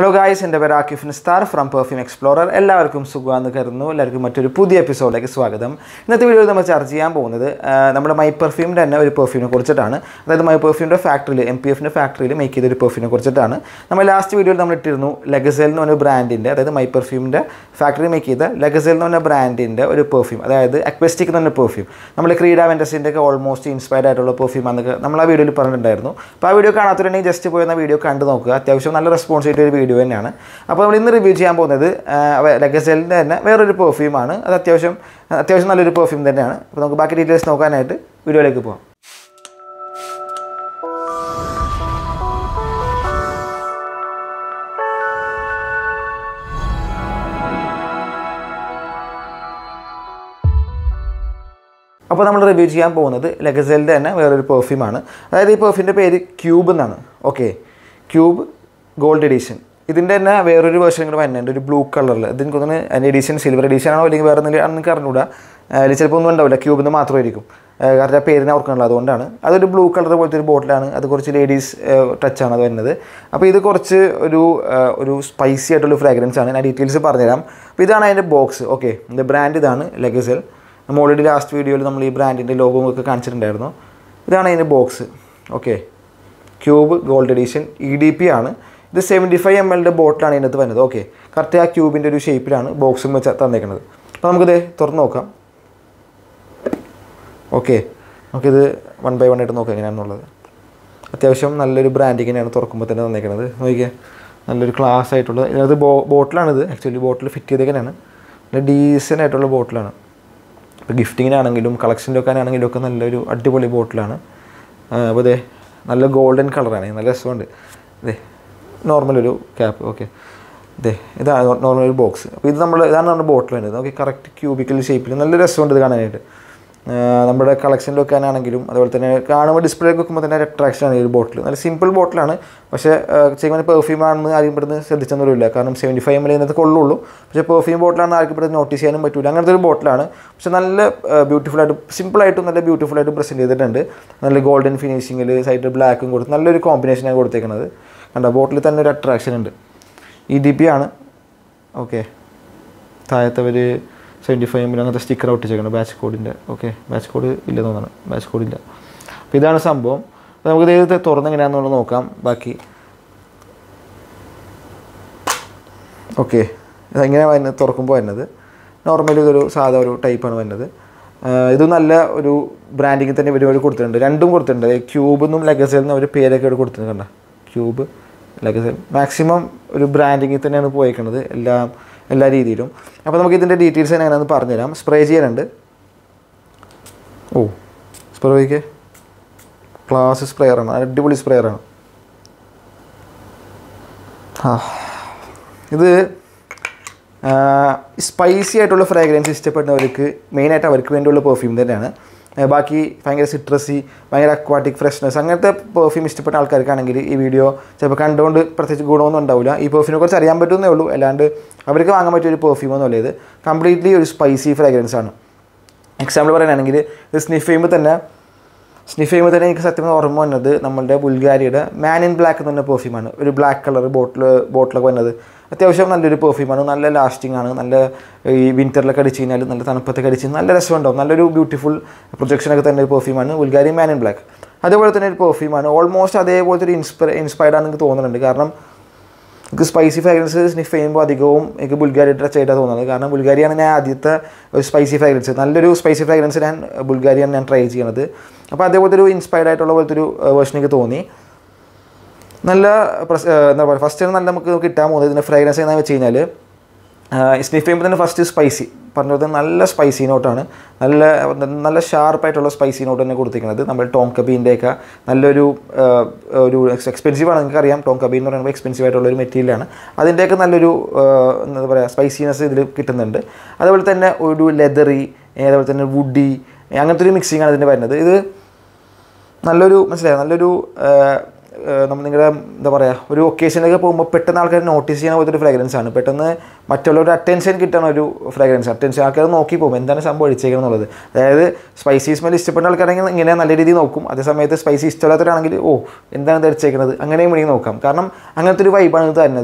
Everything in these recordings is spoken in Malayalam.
ഹലോ ഗായ്സ് എൻ്റെ പേര് Aakif Nisthar from perfume explorer എല്ലാവർക്കും സുഖമാണെന്ന് കരുതുന്നു എല്ലാവർക്കും മറ്റൊരു പുതിയ എപ്പിസോഡിലേക്ക് സ്വാഗതം ഇന്നത്തെ വീഡിയോയിൽ നമ്മൾ ചർച്ച ചെയ്യാൻ പോകുന്നത് ആ, നമ്മുടെ മൈ പെർഫ്യൂമിൻ്റെ തന്നെ ഒരു പെർഫ്യൂമിനെ കുറിച്ചിട്ടാണ് അതായത് മൈ പെർഫ്യൂമിൻ്റെ ഫാക്ടറിയിൽ എം പി എഫിൻ്റെ ഫാക്ടറിയിൽ മേക്ക് ചെയ്ത ഒരു പെർഫ്യൂമിനെ കുറിച്ചിട്ടാണ് നമ്മൾ ലാസ്റ്റ് വീഡിയോയിൽ നമ്മൾ ഇട്ടിരുന്നു ലെഗസെൽ എന്ന് പറഞ്ഞ ബ്രാൻഡിൻ്റെ അതായത് മൈ പെർഫ്യൂമിൻ്റെ ഫാക്ടറി മേക്ക് ചെയ്ത ലെഗസെൽ എന്ന് പറഞ്ഞ ബ്രാൻഡിൻ്റെ ഒരു പെർഫ്യൂം അതായത് അക്വസ്റ്റിക് എന്ന് പറഞ്ഞ പെർഫ്യൂം നമ്മൾ ക്രീഡ വെൻറ്റസിൻ്റെ ഒക്കെ ഓൾമോസ്റ്റ് ഇൻസ്പയർഡ് ആയിട്ടുള്ള പെർഫ്യൂം എന്നൊക്കെ നമ്മൾ ആ വീഡിയോയിൽ പറഞ്ഞിട്ടുണ്ടായിരുന്നു അപ്പോൾ ആ വീഡിയോ കാണാത്തവരുണ്ടെങ്കിൽ ജസ്റ്റ് പോയി ആ വീഡിയോ കണ്ടു നോക്കുക അത്യാവശ്യം നല്ല റെസ്പോൺസ് ആയിട്ട് ഒരു വീഡിയോ തന്നെയാണ് അപ്പോൾ നമ്മൾ ഇന്ന് റിവ്യൂ ചെയ്യാൻ പോകുന്നത് ലെഗസെലിൻ്റെ തന്നെ വേറൊരു പെർഫ്യൂമാണ് അത് അത്യാവശ്യം അത്യാവശ്യം നല്ലൊരു പെർഫ്യൂം തന്നെയാണ് അപ്പോൾ നമുക്ക് ബാക്കി ഡീറ്റെയിൽസ് നോക്കാനായിട്ട് വീഡിയോയിലേക്ക് പോകാം അപ്പോൾ നമ്മൾ റിവ്യൂ ചെയ്യാൻ പോകുന്നത് ലെഗസെലിൻ്റെ തന്നെ വേറൊരു പെർഫ്യൂമാണ് അതായത് ഈ പെർഫ്യൂമിൻ്റെ പേര് ക്യൂബ് എന്നാണ് ഓക്കെ ക്യൂബ് ഗോൾഡ് എഡീഷൻ ഇതിൻ്റെ തന്നെ വേറൊരു വേർഷൻ കൂടെ വരുന്നുണ്ട് ഒരു ബ്ലൂ കളറിൽ ഇത് എനിക്ക് തോന്നുന്നു അതിൻ്റെ എഡീഷൻ സിൽവർ എഡീഷൻ ആണോ അല്ലെങ്കിൽ വേറെ എന്തെങ്കിലും ആണെന്ന് എനിക്ക് അറിഞ്ഞൂടാ അതിൽ ചിലപ്പോൾ ഒന്നും ഉണ്ടാവില്ല ക്യൂബിൽ നിന്ന് മാത്രമായിരിക്കും ഏഹ് കാരണം ആ പേരിനെ ഓർക്കാനുള്ളത് അതുകൊണ്ടാണ് അതൊരു ബ്ലൂ കളർ പോലത്തെ ഒരു ബോട്ടിലാണ് അത് കുറച്ച് ലേഡീസ് ടച്ചാണ് അത് വരുന്നത് അപ്പോൾ ഇത് കുറച്ച് ഒരു ഏഹ് ഒരു സ്പൈസി ആയിട്ടുള്ള ഫ്രാഗ്രൻസ് ആണ് ഞാൻ ഡീറ്റെയിൽസ് പറഞ്ഞുതരാം അപ്പോൾ ഇതാണ് അതിൻ്റെ ബോക്സ് ഓക്കെ ഇതിൻ്റെ ബ്രാൻഡ് ഇതാണ് ലെഗസെൽ നമ്മൾ ഓൾറെഡി ലാസ്റ്റ് വീഡിയോയിൽ നമ്മൾ ഈ ബ്രാൻഡിൻ്റെ ലോഗോ ഒക്കെ കാണിച്ചിട്ടുണ്ടായിരുന്നു ഇതാണ് അതിൻ്റെ box okay cube gold edition E D P ആണ് ഇത് സെവൻറ്റി ഫൈവ് എം എല്ലിൻ്റെ ബോട്ടിലാണ് ഇതിനകത്ത് വരുന്നത് ഓക്കെ കറക്റ്റ് ആ ക്യൂബിൻ്റെ ഒരു ഷേപ്പിലാണ് ബോക്സും വെച്ച് തന്നേക്കുന്നത് അപ്പോൾ നമുക്കിത് തുറന്ന് നോക്കാം ഓക്കെ നമുക്കിത് വൺ ബൈ വൺ ആയിട്ട് നോക്കാം എങ്ങനെയാണെന്നുള്ളത് അത്യാവശ്യം നല്ലൊരു ബ്രാൻഡിങ് തന്നെയാണ് തുറക്കുമ്പോൾ തന്നെ തന്നേക്കുന്നത് നോക്കിയേ നല്ലൊരു ക്ലാസ് ആയിട്ടുള്ള ഇതിനകത്ത് ബോ ബോട്ടിലാണിത് ആക്ച്വലി ബോട്ടിൽ ഫിറ്റ് ചെയ്തേക്കാനാണ് നല്ല ഡീസൻ്റ് ആയിട്ടുള്ള ബോട്ടിലാണ് ഇപ്പോൾ ഗിഫ്റ്റിങ്ങിനാണെങ്കിലും കളക്ഷൻ വെക്കാനാണെങ്കിലും ഒക്കെ നല്ലൊരു അടിപൊളി ബോട്ടിലാണ് അപ്പോൾ ഇതേ നല്ല ഗോൾഡൻ കളറാണ് നല്ല രസമുണ്ട് ഇതേ നോർമൽ ഒരു ക്യാപ്പ് ഓക്കെ ഇതേ ഇതാണ് നോർമൽ ഒരു ബോക്സ് അപ്പോൾ ഇത് നമ്മൾ ഇതാണ് നമ്മുടെ ബോട്ടിൽ വരുന്നത് നമുക്ക് കറക്റ്റ് ക്യൂബിക്കൽ ഷേപ്പിൽ നല്ല രസമുണ്ട് ഇത് കാണാനായിട്ട് ആ, നമ്മുടെ കളക്ഷനിൽ വെക്കാനാണെങ്കിലും അതുപോലെ തന്നെ കാണുമ്പോൾ ഡിസ്പ്ലേ വെക്കുമ്പോൾ തന്നെ ഒരു attraction ആണ് ഈ ഒരു ബോട്ടിൽ നല്ല സിമ്പിൾ ബോട്ടിലാണ് പക്ഷേ ചെയ്യുമ്പോൾ പെർഫ്യൂം ആണെന്ന് ആരും ഇവിടുന്ന് ശ്രദ്ധിച്ചൊന്നുമില്ല കാരണം സെവൻറ്റി ഫൈവ് എം എൽ ഇതിനകത്ത് കൊള്ളുള്ളൂ പക്ഷേ പെർഫ്യൂം ബോട്ടിലാണെന്ന് ആർക്കും ഇവിടുന്ന് നോട്ടീസ് ചെയ്യാനും പറ്റില്ല അങ്ങനത്തെ ഒരു ബോട്ടിലാണ് പക്ഷേ നല്ല ബ്യൂട്ടിഫുൾ ആയിട്ട് സിമ്പിളായിട്ടും നല്ല ബ്യൂട്ടിഫുൾ ആയിട്ട് പ്രസൻറ്റ് ചെയ്തിട്ടുണ്ട് നല്ല ഗോൾഡൻ ഫിനിഷിങ്ങിൽ സൈഡിൽ ബ്ലാക്കും കൊടുത്ത് നല്ലൊരു കോമ്പിനേഷനാണ് കൊടുത്തേക്കുന്നത് കണ്ട ബോട്ടിൽ തന്നെ ഒരു അട്രാക്ഷൻ ഉണ്ട് ഇ ഡി പി ആണ് ഓക്കെ താഴത്തെ ഒരു സെവൻറ്റി ഫൈവ് എമ്മിൽ അങ്ങനത്തെ സ്റ്റിക്കർ ഒട്ടിച്ചേക്കണം ബാച്ച് കോഡിൻ്റെ ഓക്കെ ബാച്ച് കോഡ് ഇല്ല തോന്നാണ് ബാച്ച് കോഡ് ഇല്ല അപ്പോൾ ഇതാണ് സംഭവം അപ്പോൾ നമുക്ക് ഇത് തുറന്ന് എങ്ങനെയാണെന്നുള്ളത് നോക്കാം ബാക്കി ഓക്കെ ഇതെങ്ങനെ വരുന്നത് തുറക്കുമ്പോൾ വരുന്നത് നോർമലി ഇതൊരു സാധാ ഒരു ടൈപ്പാണ് വരുന്നത് ആഹ് ഇത് നല്ല ഒരു ബ്രാൻഡിങ്ങിൽ തന്നെ ഇവർ കൊടുത്തിട്ടുണ്ട് രണ്ടും കൊടുത്തിട്ടുണ്ട് ക്യൂബ് എന്നും ലെഗസൽ എന്നും അവർ പേരൊക്കെ ഇവിടെ കൊടുത്തിട്ടുണ്ട് കണ്ട ക്യൂബ് ലെഗസൽ മാക്സിമം ഒരു ബ്രാൻഡിങ്ങിൽ തന്നെയാണ് പോയേക്കുന്നത് എല്ലാം എല്ലാ രീതിയിലും അപ്പോൾ നമുക്ക് ഇതിൻ്റെ ഡീറ്റെയിൽസ് എങ്ങനെയാണെന്ന് പറഞ്ഞുതരാം സ്പ്രേ ചെയ്യാനുണ്ട് ഓ സ്പ്രേക്ക് ക്ലാസ് സ്പ്രെയറാണ് അടിപൊളി സ്പ്രെയറാണ് ആ ഇത് സ്പൈസി ആയിട്ടുള്ള ഫ്രാഗ്രൻസ് ഇഷ്ടപ്പെടുന്നവർക്ക് മെയിനായിട്ട് അവർക്ക് വേണ്ടിയുള്ള പെർഫ്യൂം തന്നെയാണ് ആ, ബാക്കി ഭയങ്കര സിട്രസി ഭയങ്കര അക്വാട്ടിക് ഫ്രഷ്നെസ് അങ്ങനത്തെ പെർഫ്യൂം ഇഷ്ടപ്പെട്ട ആൾക്കാർക്കാണെങ്കിൽ ഈ വീഡിയോ ചിലപ്പോൾ കണ്ടുകൊണ്ട് പ്രത്യേകിച്ച് ഗുണമൊന്നും ഉണ്ടാവില്ല ഈ പെർഫ്യൂമിനെ കുറിച്ച് അറിയാൻ പറ്റുന്നേ ഉള്ളൂ അല്ലാണ്ട് അവർക്ക് വാങ്ങാൻ പറ്റിയ ഒരു പെർഫ്യൂം ഒന്നുമല്ല ഇത് കംപ്ലീറ്റ്ലി ഒരു സ്പൈസി ഫ്രാഗ്രൻസ് ആണ് എക്സാമ്പിൾ പറയാനാണെങ്കിൽ ഇത് സ്നിഫ് ചെയ്യുമ്പോൾ തന്നെ സ്നിഫ് ചെയ്യുമ്പോൾ തന്നെ എനിക്ക് സത്യം പറഞ്ഞാൽ ഓർമ്മ വന്നത് നമ്മളുടെ ബുൾഗാരിയുടെ മാൻ ഇൻ ബ്ലാക്ക് എന്ന് പറഞ്ഞ പെർഫ്യൂമാണ് ഒരു ബ്ലാക്ക് കളർ ബോട്ടിൽ ബോട്ടിലൊക്കെ വന്നത് അത്യാവശ്യം നല്ലൊരു പെർഫ്യൂമാണ് നല്ല ലാസ്റ്റിംഗ് ആണ് നല്ല ഈ വിൻ്ററിലൊക്കെ അടിച്ച് കഴിഞ്ഞാൽ നല്ല തണുപ്പത്തൊക്കെ അടിച്ച് കഴിഞ്ഞാൽ നല്ല രസമുണ്ടാവും നല്ലൊരു ബ്യൂട്ടിഫുൾ പ്രൊജക്ഷനൊക്കെ തന്നെ ഒരു പെർഫ്യൂമാണ് ബുൾഗാരി മാൻ ഇൻ ബ്ലാക്ക് അതേപോലെ തന്നെ ഒരു പെർഫ്യൂമാണ് ഓൾമോസ്റ്റ് അതേപോലത്തെ ഒരു ഇൻസ്പയർ ഇൻസ്പയർഡ് ആണെന്ന് എനിക്ക് തോന്നുന്നുണ്ട് കാരണം എനിക്ക് സ്പൈസി ഫ്രാഗ്രൻസ് സ്നിഫ് ചെയ്യുമ്പോൾ അധികവും എനിക്ക് ബുൾഗാരി ടച്ച് ആയിട്ടാണ് തോന്നുന്നത് കാരണം ബുൾഗാരിയാണ് ഞാൻ ആദ്യത്തെ ഒരു സ്പൈസി ഫ്രാഗ്രൻസ് നല്ലൊരു സ്പൈസി ഫ്രാഗ്രൻസ് ഞാൻ ബുൾഗാരിയാണ് ഞാൻ ട്രൈ ചെയ്യണത് അപ്പോൾ അതേപോലത്തെ ഒരു ഇൻസ്പയർഡ് ആയിട്ടുള്ള പോലത്തെ ഒരു വേർഷൻ എനിക്ക് തോന്നി നല്ല പ്രസ് ഏഹ് എന്താ പറയുക ഫസ്റ്റ് നല്ല നമുക്ക് കിട്ടാൻ പോകുന്നത് ഇതിൻ്റെ ഫ്രാഗ്രൻസ് എന്താണെന്ന് വെച്ച് കഴിഞ്ഞാൽ സ്നിഫ് ചെയ്യുമ്പോൾ തന്നെ ഫസ്റ്റ് സ്പൈസി പറഞ്ഞ പോലെ തന്നെ നല്ല സ്പൈസി നോട്ടാണ് നല്ല നല്ല ഷാർപ്പായിട്ടുള്ള സ്പൈസി നോട്ട് തന്നെ കൊടുത്തിരിക്കുന്നത് നമ്മൾ ടോം കബീൻ്റെയൊക്കെ നല്ലൊരു ആ, ഒരു എക്സ്പെൻസീവ് ആണ് നിങ്ങൾക്ക് അറിയാം ടോം കബീൻ എന്ന് പറയുമ്പോൾ എക്സ്പെൻസീവ് ആയിട്ടുള്ള ഒരു മെറ്റീരിയലാണ് അതിൻ്റെയൊക്കെ നല്ലൊരു ആ, എന്താ പറയുക സ്പൈസിനെസ് ഇതിൽ കിട്ടുന്നുണ്ട് അതുപോലെ തന്നെ ഒരു ലെതറി അതുപോലെ തന്നെ വുഡി അങ്ങനത്തെ ഒരു മിക്സിംഗ് ആണ് ഇതിൻ്റെ വരുന്നത് ഇത് നല്ലൊരു മനസ്സിലായോ നല്ലൊരു നമ്മൾ നിങ്ങളുടെ എന്താ പറയുക ഒരു ഒക്കേഷനിലൊക്കെ പോകുമ്പോൾ പെട്ടെന്ന് ആൾക്കാർ നോട്ടീസ് ചെയ്യുന്ന പോലത്തെ ഒരു ഫ്രാഗ്രൻസ് ആണ് പെട്ടെന്ന് മറ്റുള്ളവരുടെ അറ്റൻഷൻ കിട്ടുന്ന ഒരു ഫ്രാഗ്രൻസ് അറ്റൻഷൻ ആൾക്കാർ നോക്കി പോകും എന്താണ് സംഭവം അടിച്ചേക്കണം എന്നുള്ളത് അതായത് സ്പൈസി സ്മെൽ ഇഷ്ടപ്പെടുന്ന ആൾക്കാരാണെങ്കിൽ ഇങ്ങനെ നല്ല രീതിയിൽ നോക്കും അതേ സമയത്ത് സ്പൈസി ഇഷ്ടമില്ലാത്തവരാണെങ്കിൽ ഓ എന്താണ് ഇത് അടിച്ചേക്കുന്നത് അങ്ങനെയും വേണമെങ്കിൽ നോക്കാം കാരണം അങ്ങനത്തെ ഒരു വൈബാണ് ഇത് തരുന്നത്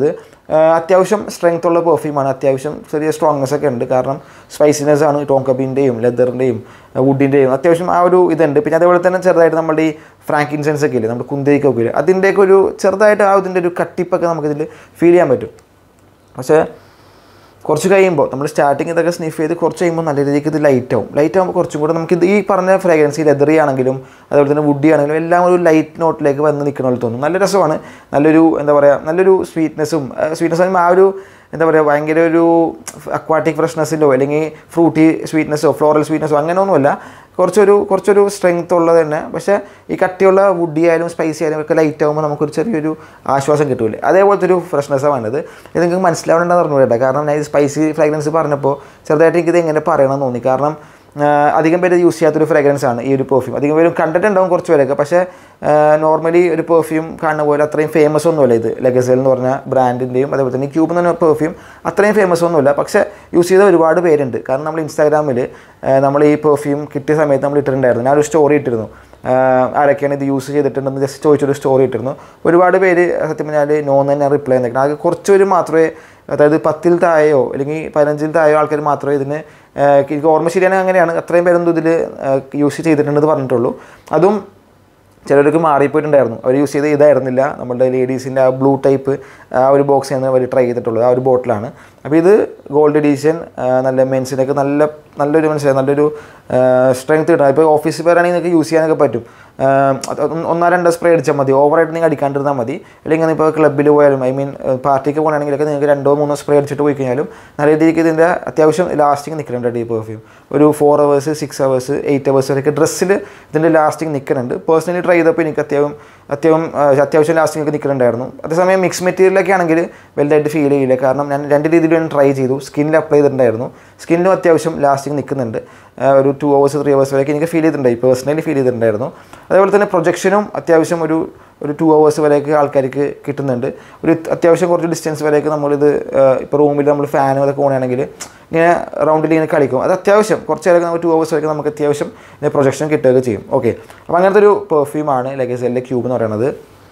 അത്യാവശ്യം സ്ട്രെങ്ത് ഉള്ള പെർഫ്യൂമാണ് അത്യാവശ്യം ചെറിയ സ്ട്രോങ്നെസ് ഒക്കെ ഉണ്ട് കാരണം സ്പൈസിനെസ് ആണ് ടോങ്കബിൻ്റെയും ലെതറിൻ്റെയും വുഡിൻ്റെയും അത്യാവശ്യം ആ ഒരു ഇതുണ്ട് പിന്നെ അതേപോലെ തന്നെ ചെറുതായിട്ട് നമ്മുടെ ഈ ഫ്രാങ്കിൻസെൻസ് ഒക്കെ ഇല്ലേ നമ്മുടെ കുന്തേക്കൊക്കെ ഇല്ലേ അതിൻ്റെയൊക്കെ ഒരു ചെറുതായിട്ട് ആ ഇതിൻ്റെ ഒരു കട്ടിപ്പൊക്കെ നമുക്കിതിൽ ഫീൽ ചെയ്യാൻ പറ്റും പക്ഷേ കുറച്ച് കഴിയുമ്പോൾ നമ്മൾ സ്റ്റാർട്ടിങ് ഇതൊക്കെ സ്നിഫ് ചെയ്ത് കുറച്ച് കഴിയുമ്പോൾ നല്ല രീതിക്ക് ഇത് ലൈറ്റ് ആവും ലൈറ്റ് ആകുമ്പോൾ കുറച്ചും കൂടെ നമുക്ക് ഇത് ഈ പറഞ്ഞ ഫ്രാഗ്രൻസ് ലെതറി ആണെങ്കിലും അതുപോലെ തന്നെ വുഡി ആണെങ്കിലും എല്ലാം ഒരു ലൈറ്റ് നോട്ടിലേക്ക് വന്ന് നിൽക്കണ പോലെ തോന്നും നല്ല രസമാണ് നല്ലൊരു എന്താ പറയുക നല്ലൊരു സ്വീറ്റ്നെസ്സും സ്വീറ്റ്നെസ് ആ ഒരു എന്താ പറയുക ഭയങ്കര ഒരു അക്വാട്ടിക് ഫ്രഷ്നെസ്സിലോ അല്ലെങ്കിൽ ഫ്രൂട്ടി സ്വീറ്റ്നെസ്സോ ഫ്ലോറൽ സ്വീറ്റ്നെസ്സോ അങ്ങനെയൊന്നുമല്ല കുറച്ചൊരു കുറച്ചൊരു സ്ട്രെങ്ത് ഉള്ളത് തന്നെ പക്ഷേ ഈ കട്ടിയുള്ള വുഡി ആയാലും സ്പൈസി ആയാലും ഒക്കെ ലൈറ്റ് ആകുമ്പോൾ നമുക്കൊരു ചെറിയൊരു ആശ്വാസം കിട്ടൂലേ അതേപോലത്തെ ഒരു ഫ്രഷ്നെസ്സാണ് വേണ്ടത് ഇത് നിങ്ങൾക്ക് മനസ്സിലാവണമെന്ന് പറഞ്ഞു കേട്ടോ കാരണം ഞാൻ ഈ സ്പൈസി ഫ്രാഗ്രൻസ് പറഞ്ഞപ്പോൾ ചെറുതായിട്ട് എനിക്കിത് എങ്ങനെ പറയണമെന്ന് തോന്നി കാരണം ആഹ് അധികം പേര് യൂസ് ചെയ്യാത്തൊരു ഫ്രാഗ്രൻസ് ആണ് ഈ ഒരു പെർഫ്യൂം അധികം പേരും കണ്ടിട്ടുണ്ടാവും കുറച്ച് പേരൊക്കെ പക്ഷേ നോർമലി ഒരു പെർഫ്യൂം കാണുന്ന പോലെ അത്രയും ഫേമസ് ഒന്നുമല്ല ഇത് ലെഗസൽ എന്ന് പറഞ്ഞ ബ്രാൻഡിൻ്റെയും അതേപോലെ തന്നെ ക്യൂബ് എന്ന് പറഞ്ഞ പെർഫ്യൂം അത്രയും ഫേമസ് ഒന്നുമില്ല പക്ഷേ യൂസ് ചെയ്ത ഒരുപാട് പേരുണ്ട് കാരണം നമ്മൾ ഇൻസ്റ്റാഗ്രാമിൽ നമ്മൾ ഈ പെർഫ്യൂം കിട്ടിയ സമയത്ത് നമ്മൾ ഇട്ടിട്ടുണ്ടായിരുന്നു ഞാനൊരു സ്റ്റോറി ഇട്ടിരുന്നു ആഹ് ആരൊക്കെയാണ് ഇത് യൂസ് ചെയ്തിട്ടുണ്ടെന്ന് ജസ്റ്റ് ചോദിച്ചൊരു സ്റ്റോറി ഇട്ടിരുന്നു ഒരുപാട് പേര് സത്യം പറഞ്ഞാൽ നോ എന്ന് തന്നെ റിപ്ലൈ തന്നിരിക്കണം ആകെ കുറച്ച് പേര് മാത്രമേ അതായത് പത്തിൽ താഴെയോ അല്ലെങ്കിൽ പതിനഞ്ചിൽ താഴെയോ ആൾക്കാർ മാത്രമേ ഇതിന് ആഹ് എനിക്ക് ഓർമ്മ ശരിയാണെങ്കിൽ അങ്ങനെയാണ് അത്രയും പേരൊന്നും ഇതിൽ യൂസ് ചെയ്തിട്ടുണ്ടെന്ന് പറഞ്ഞിട്ടുള്ളൂ അതും ചിലർക്ക് മാറിപ്പോയിട്ടുണ്ടായിരുന്നു അവർ യൂസ് ചെയ്ത ഇതായിരുന്നില്ല നമ്മുടെ ലേഡീസിൻ്റെ ആ ബ്ലൂ ടൈപ്പ് ആ ഒരു ബോക്സ് ആണ് അവർ ട്രൈ ചെയ്തിട്ടുള്ളത് ആ ഒരു ബോട്ടിലാണ് അപ്പോൾ ഇത് ഗോൾഡ് എഡീഷൻ നല്ല മെൻസിനൊക്കെ നല്ല നല്ലൊരു മനസ്സിലായി നല്ലൊരു സ്ട്രെങ്ത് കിട്ടണം ഇപ്പോൾ ഓഫീസിൽ വരാണെങ്കിൽ നിങ്ങൾക്ക് യൂസ് ചെയ്യാനൊക്കെ പറ്റും ആഹ് അത് ഒന്ന് ഒന്നോ രണ്ടോ സ്പ്രേ അടിച്ചാൽ മതി ഓവറായിട്ട് നിങ്ങൾ അടിക്കാണ്ടിരുന്നാൽ മതി അല്ലെങ്കിൽ ഇപ്പോൾ ക്ലബ്ബിൽ പോയാലും ഐ മീൻ പാർട്ടിക്ക് പോകണമെങ്കിലൊക്കെ നിങ്ങൾക്ക് രണ്ടോ മൂന്നോ സ്പ്രേ അടിച്ചിട്ട് പോയി കഴിഞ്ഞാലും നല്ല രീതിക്ക് ഇതിൻ്റെ അത്യാവശ്യം ലാസ്റ്റിംഗ് നിൽക്കുന്നുണ്ട് ഈ പെർഫ്യൂം ഒരു four hours six hours eight hours വരെയൊക്കെ ഡ്രസ്സിൽ ഇതിൻ്റെ ലാസ്റ്റിംഗ് നിൽക്കുന്നുണ്ട് പേഴ്സണലി ട്രൈ ചെയ്തപ്പോൾ എനിക്ക് അത്യാവശ്യം അത്യാവശ്യം ആ, അത്യാവശ്യം ലാസ്റ്റിംഗ് ഒക്കെ നിൽക്കുന്നുണ്ടായിരുന്നു അതേസമയം മിക്സ് മെറ്റീരിയലൊക്കെ ആണെങ്കിൽ വലുതായിട്ട് ഫീൽ ചെയ്യില്ല കാരണം ഞാൻ രണ്ട് രീതിയിൽ ഞാൻ ട്രൈ ചെയ്തു സ്കിന്നിൽ അപ്ലൈ ചെയ്തിട്ടുണ്ടായിരുന്നു സ്കിന്നിലും അത്യാവശ്യം ലാസ്റ്റിംഗ് നിൽക്കുന്നുണ്ട് ആ, ഒരു ടു അവേഴ്സ് ത്രീ അവേഴ്സ് വരെയൊക്കെ എനിക്ക് ഫീൽ ചെയ്തിട്ടുണ്ടായി പേഴ്സണലി ഫീൽ ചെയ്തിട്ടുണ്ടായിരുന്നു അതേപോലെ തന്നെ പ്രൊജക്ഷനും അത്യാവശ്യം ഒരു ഒരു ടു അവേഴ്സ് വരെയൊക്കെ ആൾക്കാർക്ക് കിട്ടുന്നുണ്ട് ഒരു അത്യാവശ്യം കുറച്ച് ഡിസ്റ്റൻസ് വരെയൊക്കെ നമ്മളിത് ഇപ്പോൾ റൂമിൽ നമ്മൾ ഫാനും അതൊക്കെ ഓണാണെങ്കിൽ ഇങ്ങനെ റൗണ്ടിൽ ഇങ്ങനെ കളിക്കും അത് അത്യാവശ്യം കുറച്ച് നേരമൊക്കെ നമുക്ക് ടു അവേഴ്സ് വരെയൊക്കെ നമുക്ക് അത്യാവശ്യം ഇതിൻ്റെ പ്രൊജക്ഷൻ കിട്ടുകയൊക്കെ ചെയ്യും ഓക്കെ അപ്പോൾ അങ്ങനത്തെ ഒരു പെർഫ്യൂമാണ് ലെഗസെല്ലെ ക്യൂബ് എന്ന് പറയുന്നത്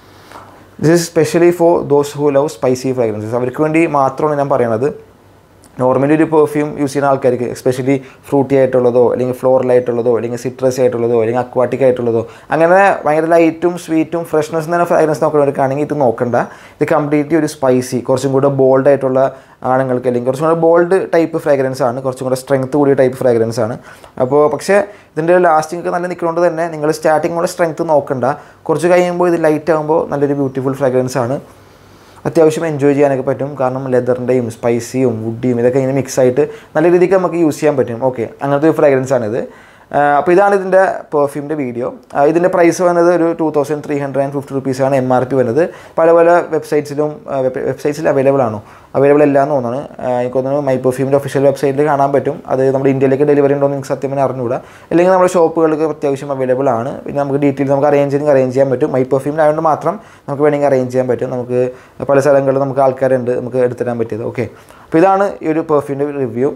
this is specially for those who love spicy fragrances അവർക്ക് വേണ്ടി മാത്രമാണ് ഞാൻ പറയണത് നോർമലി ഒരു പെർഫ്യൂം യൂസ് ചെയ്യുന്ന ആൾക്കാർക്ക് എസ്പെഷ്യലി ഫ്രൂട്ടി ആയിട്ടുള്ളതോ അല്ലെങ്കിൽ ഫ്ലോറൽ ആയിട്ടുള്ളതോ അല്ലെങ്കിൽ സിട്രസ് ആയിട്ടുള്ളതോ അല്ലെങ്കിൽ അക്വാട്ടിക് ആയിട്ടുള്ളതോ അങ്ങനെ ഭയങ്കര ലൈറ്റും സ്വീറ്റും ഫ്രഷ്നെസ് തന്നെ ഫ്രാഗ്രൻസ് നോക്കുന്നവർക്കാണെങ്കിൽ ഇത് നോക്കണ്ട ഇത് കംപ്ലീറ്റ്ലി ഒരു സ്പൈസി കുറച്ചും കൂടെ ബോൾഡ് ആയിട്ടുള്ള ആണുങ്ങൾക്ക് അല്ലെങ്കിൽ കുറച്ചും കൂടെ ബോൾഡ് ടൈപ്പ് ഫ്രാഗ്രൻസ് ആണ് കുറച്ചും കൂടെ സ്ട്രെങ്ത് കൂടിയ ടൈപ്പ് ഫ്രാഗ്രൻസ് ആണ് അപ്പോൾ പക്ഷേ ഇതിൻ്റെ ലാസ്റ്റിംഗ് ഒക്കെ നല്ല നിൽക്കുന്നതുകൊണ്ട് തന്നെ നിങ്ങൾ സ്റ്റാർട്ടിംഗ് കൂടെ സ്ട്രെങ്ത് നോക്കണ്ട കുറച്ച് കഴിയുമ്പോൾ ഇത് ലൈറ്റ് ആകുമ്പോൾ നല്ലൊരു ബ്യൂട്ടിഫുൾ ഫ്രാഗ്രൻസ് ആണ് അത്യാവശ്യം എൻജോയ് ചെയ്യാനൊക്കെ പറ്റും കാരണം ലെതറിൻ്റെയും സ്പൈസിയും വുഡിയും ഇതൊക്കെ ഇങ്ങനെ മിക്സ് ആയിട്ട് നല്ല രീതിക്ക് നമുക്ക് യൂസ് ചെയ്യാൻ പറ്റും ഓക്കെ അങ്ങനത്തെ ഒരു ഫ്രാഗ്രൻസ് ആണിത് അപ്പോൾ ഇതാണ് ഇതിൻ്റെ പെർഫ്യൂമിൻ്റെ വീഡിയോ ഇതിൻ്റെ പ്രൈസ് വന്നത് ഒരു two thousand three hundred and fifty റുപ്പീസാണ് എം ആർ പി വരുന്നത് പല പല വെബ്സൈറ്റ്സിലും വെബ്സൈറ്റ്സിൽ അവൈലബിൾ ആണോ അവൈലബിൾ അല്ല എന്ന് തോന്നുന്നു ആ, എനിക്ക് തോന്നുന്നു മൈ പെർഫ്യൂമിൻ്റെ ഒഫീഷ്യൽ വെബ്സൈറ്റിൽ കാണാൻ പറ്റും അത് നമ്മുടെ ഇന്ത്യയിലേക്ക് ഡെലിവറി ഉണ്ടോ എന്ന് എനിക്ക് സത്യം പറഞ്ഞാൽ അറിഞ്ഞുകൂടാ അല്ലെങ്കിൽ നമ്മുടെ ഷോപ്പുകൾക്ക് അത്യാവശ്യം അവൈലബിൾ ആണ് പിന്നെ നമുക്ക് ഡീറ്റെയിൽസ് നമുക്ക് അറേഞ്ച് ചെയ്തെങ്കിൽ അറേഞ്ച് ചെയ്യാൻ പറ്റും മൈ പെർഫ്യൂമിലായതുകൊണ്ട് മാത്രം നമുക്ക് വേണമെങ്കിൽ അറേഞ്ച് ചെയ്യാൻ പറ്റും നമുക്ക് പല സ്ഥലങ്ങളിലും നമുക്ക് ആൾക്കാരുണ്ട് നമുക്ക് എടുത്തിടാൻ പറ്റിയത് ഓക്കെ അപ്പോൾ ഇതാണ് ഈ ഒരു പെർഫ്യൂമിൻ്റെ റിവ്യൂ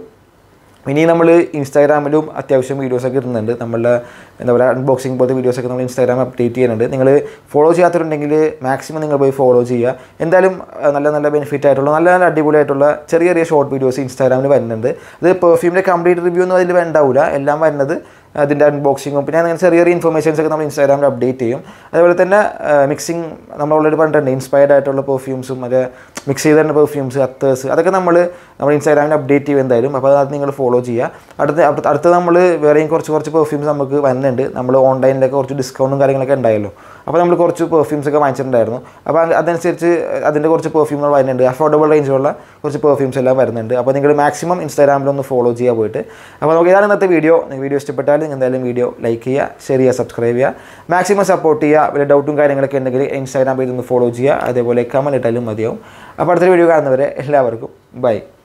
ഇനി നമ്മൾ ഇൻസ്റ്റാഗ്രാമിലും അത്യാവശ്യം വീഡിയോസൊക്കെ ഇടുന്നുണ്ട് നമ്മളുടെ എന്താ പറയുക അൺബോക്സിംഗ് പോലത്തെ വീഡിയോസൊക്കെ നമ്മൾ ഇൻസ്റ്റാഗ്രാം അപ്ഡേറ്റ് ചെയ്യുന്നുണ്ട് നിങ്ങൾ ഫോളോ ചെയ്യാത്തവരുണ്ടെങ്കിൽ മാക്സിമം നിങ്ങൾ പോയി ഫോളോ ചെയ്യുക എന്തായാലും അഹ് നല്ല നല്ല ബെനിഫിറ്റ് ആയിട്ടുള്ള നല്ല നല്ല അടിപൊളിയായിട്ടുള്ള ചെറിയ ചെറിയ ഷോർട്ട് വീഡിയോസ് ഇൻസ്റ്റാഗ്രാമിൽ വരുന്നുണ്ട് അത് പെർഫ്യൂമിൻ്റെ കംപ്ലീറ്റ് റിവ്യൂ ഒന്നും അതിൽ ഉണ്ടാവില്ല എല്ലാം വരുന്നത് അതിൻ്റെ അൺബോക്സിങ്ങും പിന്നെ അങ്ങനെ ചെറിയ ചെറിയ ഇൻഫർമേഷൻസ് ഒക്കെ നമ്മൾ ഇൻസ്റ്റാഗ്രാമിൽ അപ്ഡേറ്റ് ചെയ്യും അതുപോലെ തന്നെ മിക്സിങ് നമ്മൾ ഓൾറെഡി പറഞ്ഞിട്ടുണ്ട് ഇൻസ്പയർഡ് ആയിട്ടുള്ള പെർഫ്യൂംസും മറ്റേ മിക്സ് ചെയ്തിട്ടുള്ള പെർഫ്യൂംസ് അത്തേഴ്സ് അതൊക്കെ നമ്മൾ നമ്മൾ ഇൻസ്റ്റാഗ്രാമിൽ അപ്ഡേറ്റ് ചെയ്യും എന്തായാലും അപ്പോൾ അത് നിങ്ങൾ ഫോളോ ചെയ്യുക അടുത്ത അടുത്ത അടുത്ത് നമ്മൾ വേറെയും കുറച്ച് കുറച്ച് പെർഫ്യൂംസ് നമുക്ക് വരുന്നുണ്ട് നമ്മൾ ഓൺലൈനിലൊക്കെ കുറച്ച് ഡിസ്കൗണ്ടും കാര്യങ്ങളൊക്കെ ഉണ്ടായല്ലോ അപ്പോൾ നമ്മൾ കുറച്ച് പെർഫ്യൂംസ് ഒക്കെ വാങ്ങിച്ചിട്ടുണ്ടായിരുന്നു അപ്പോൾ അത് അതനുസരിച്ച് അതിൻ്റെ കുറച്ച് പെർഫ്യൂമുകൾ വരുന്നുണ്ട് അഫോർഡബിൾ റേഞ്ചിലുള്ള കുറച്ച് പെർഫ്യൂംസ് എല്ലാം വരുന്നുണ്ട് അപ്പോൾ നിങ്ങൾ മാക്സിമം ഇൻസ്റ്റാഗ്രാമിൽ ഒന്ന് ഫോളോ ചെയ്യാൻ പോയിട്ട് അപ്പോൾ നമുക്ക് ഇതാണ് ഇന്നത്തെ വീഡിയോ നിങ്ങൾക്ക് വീഡിയോ ഇഷ്ടപ്പെട്ടാൽ നിങ്ങൾ എന്തായാലും വീഡിയോ ലൈക്ക് ചെയ്യുക ഷെയർ ചെയ്യുക സബ്സ്ക്രൈബ് ചെയ്യുക മാക്സിമം സപ്പോർട്ട് ചെയ്യുക വല്ല ഡൗട്ടും കാര്യങ്ങളൊക്കെ ഉണ്ടെങ്കിൽ ഇൻസ്റ്റാഗ്രാം പേജ് ഒന്ന് ഫോളോ ചെയ്യുക അതേപോലെ കമൻറ്റ് ഇട്ടാലും മതിയാവും അപ്പോൾ അടുത്തൊരു വീഡിയോ കാണുന്നവരെ എല്ലാവർക്കും ബൈ